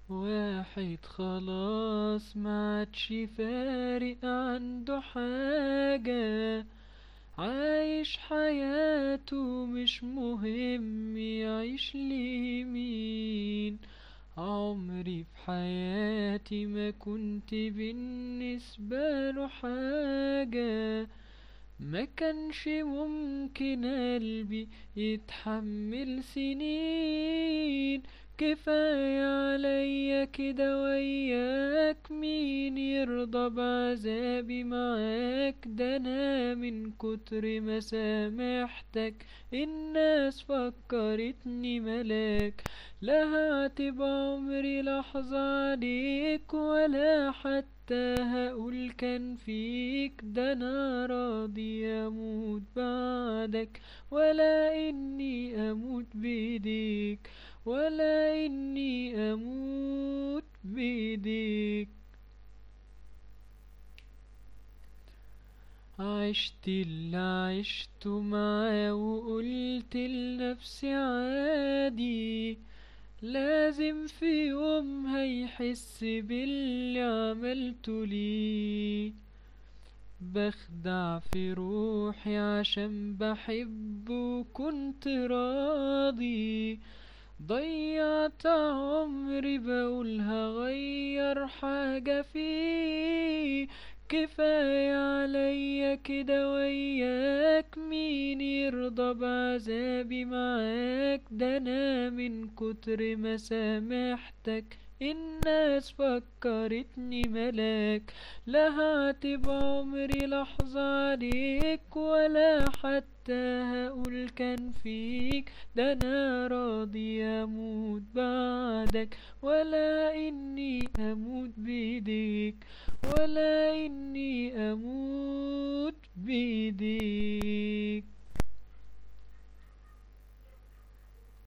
واحد خلاص ما عادش فارق عنده حاجة عايش حياته مش مهم يعيش لمين عمري في حياتي ما كنت بالنسبة له حاجة ما كانش ممكن قلبي يتحمل سنين كفاية عليا كده وياك مين يرضى بعذابي معاك ده انا من كتر ما سامحتك الناس فكرتني ملاك لا هعتب عمري لحظة عليك ولا حتى هقول كان فيك ده انا راضي اموت بعدك ولا اني اموت بايديك ولا إني أموت بإيديك عشت اللي عشته معاه وقلت لنفسي عادي لازم في يوم هيحس باللي عملته ليه بخدع في روحي عشان بحبه وكنت راضي ضيعت عمري بقول هغير حاجة فيه كفاية عليا كده وياك مين يرضى بعذابي معاك ده انا من كتر ما سامحتك الناس فكرتني ملاك لا هعتب عمري لحظة عليك ولا حتى هقول كان فيك ده انا راضي اموت بعدك ولا اني اموت بايديك ولا اني اموت بايديك